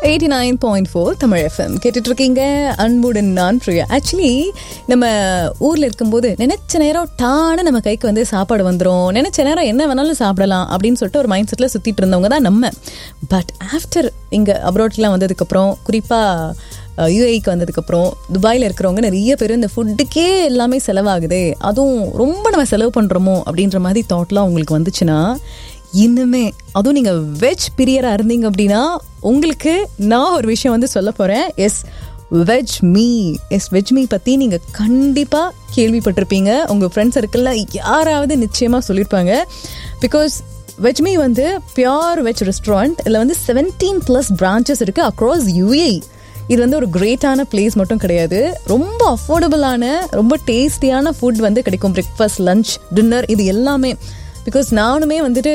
eighty nine point four Tamil FM கேட்டுட்டு இருக்கீங்க அன்புடன் நான் பிரியா ஆக்சுவலி நம்ம ஊர்ல இருக்கும்போது நினைச்ச நேரம் டான நம்ம கைக்கு வந்து சாப்பாடு வந்துடும் நினைச்ச நேரம் என்ன வேணாலும் சாப்பிடலாம் அப்படின்னு சொல்லிட்டு ஒரு மைண்ட் செட்ல சுத்திட்டு இருந்தவங்க தான் நம்ம பட் ஆஃப்டர் இங்க அப்ராட்லாம் வந்ததுக்கப்புறம் குறிப்பா யூஏக்கு வந்ததுக்கப்புறம் துபாயில் இருக்கிறவங்க நிறைய பேர் இந்த ஃபுட்டுக்கே எல்லாமே செலவாகுதே அதுவும் ரொம்ப நம்ம செலவு பண்ணுறோமோ அப்படின்ற மாதிரி தாட்லாம் உங்களுக்கு வந்துச்சுன்னா இன்னுமே அதுவும் நீங்கள் வெஜ் பிரியராக இருந்தீங்க அப்படின்னா உங்களுக்கு நான் ஒரு விஷயம் வந்து சொல்ல போகிறேன் S veg me S veg me பற்றி நீங்கள் கண்டிப்பாக கேள்விப்பட்டிருப்பீங்க உங்கள் ஃப்ரெண்ட்ஸ் சர்க்கிளில் யாராவது நிச்சயமாக சொல்லியிருப்பாங்க பிகாஸ் வெஜ் மீ வந்து பியோர் வெஜ் ரெஸ்டாரண்ட் இதில் வந்து செவன்டீன் ப்ளஸ் பிரான்ச்சஸ் இருக்குது அக்ராஸ் யூஏ இது வந்து ஒரு கிரேட்டான பிளேஸ் மட்டும் கிடையாது ரொம்ப அஃபோர்டபுளான ரொம்ப டேஸ்டியான ஃபுட் வந்து கிடைக்கும் பிரேக்ஃபாஸ்ட் லஞ்ச் டின்னர் இது எல்லாமே பிகாஸ் நானுமே வந்துட்டு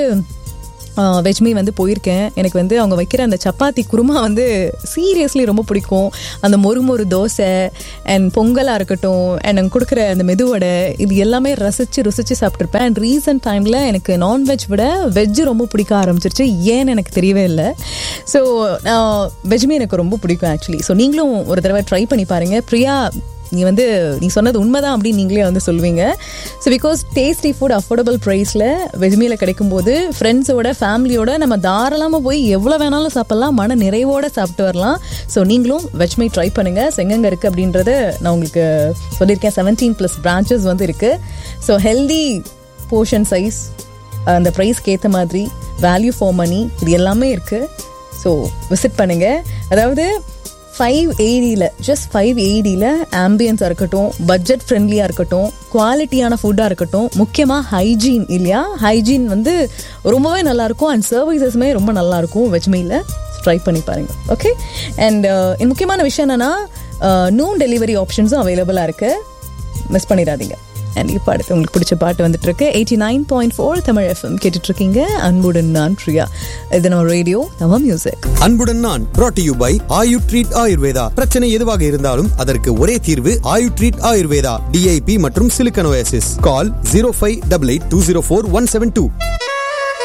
வெஜ்மி வந்து போயிருக்கேன் எனக்கு வந்து அவங்க வைக்கிற அந்த சப்பாத்தி குருமா வந்து சீரியஸ்லி ரொம்ப பிடிக்கும் அந்த மொறு மொறு தோசை அண்ட் பொங்கலாக இருக்கட்டும் அண்ட் அவங்க கொடுக்குற அந்த மெதுவடை இது எல்லாமே ரசித்து ருசித்து சாப்பிட்ருப்பேன் அண்ட் ரீசன்ட் டைமில் எனக்கு நான்வெஜ் விட வெஜ்ஜு ரொம்ப பிடிக்க ஆரம்பிச்சிருச்சு ஏன்னு எனக்கு தெரியவே இல்லை ஸோ வெஜ்மி எனக்கு ரொம்ப பிடிக்கும் ஆக்சுவலி ஸோ நீங்களும் ஒரு தடவை ட்ரை பண்ணி பாருங்கள் பிரியா நீ வந்து நீ சொன்னது உண்மைதான் அப்படின்னு நீங்களே வந்து சொல்லுவீங்க so because tasty food affordable ப்ரைஸில் வெஜ்மியில் கிடைக்கும்போது ஃப்ரெண்ட்ஸோட ஃபேமிலியோட நம்ம தாராளமாக போய் எவ்வளோ வேணாலும் சாப்பிட்லாம் மன நிறைவோடு சாப்பிட்டு வரலாம் ஸோ நீங்களும் வெஜ்மி ட்ரை பண்ணுங்கள் செங்கங்க இருக்குது அப்படின்றத நான் உங்களுக்கு சொல்லியிருக்கேன் செவன்டீன் ப்ளஸ் பிரான்ச்சஸ் வந்து இருக்குது ஸோ ஹெல்தி போர்ஷன் சைஸ் அந்த ப்ரைஸ்க்கு ஏற்ற மாதிரி வேல்யூ ஃபார் மணி இது எல்லாமே இருக்குது ஸோ விசிட் பண்ணுங்கள் அதாவது ஃபைவ் எயிட்டியில் ஜஸ்ட் ஃபைவ் எயிட்டியில் ஆம்பியன்ஸாக இருக்கட்டும் பட்ஜெட் ஃப்ரெண்ட்லியாக இருக்கட்டும் குவாலிட்டியான ஃபுட்டாக இருக்கட்டும் முக்கியமாக ஹைஜீன் இல்லையா ஹைஜீன் வந்து ரொம்பவே நல்லாயிருக்கும் அண்ட் சர்வீசஸுமே ரொம்ப நல்லாயிருக்கும் வெஜ்மீயில் ட்ரை பண்ணி பாருங்கள் ஓகே அண்ட் முக்கியமான விஷயம் என்னென்னா நூன் டெலிவரி ஆப்ஷன்ஸும் அவைலபிளாக இருக்குது மிஸ் பண்ணிடாதீங்க அண்ட் இப்போ அடுத்து உங்களுக்கு பிடிச்ச பாட்டு வந்துட்டு இருக்கு eighty nine point four Tamil FM கேட்டுட்டு இருக்கீங்க அன்புடன் நான் பிரியா இது நம்ம ரேடியோ நம்ம மியூசிக் அன்புடன் நான் brought to you by Ayu treat Ayurveda பிரச்சனை எதுவாக இருந்தாலும் அதற்கு ஒரே தீர்வு ஆயு ட்ரீட் ஆயுர்வேதா டிஐபி மற்றும் சிலிக்கனோசிஸ் call zero five double eight two zero four one seven two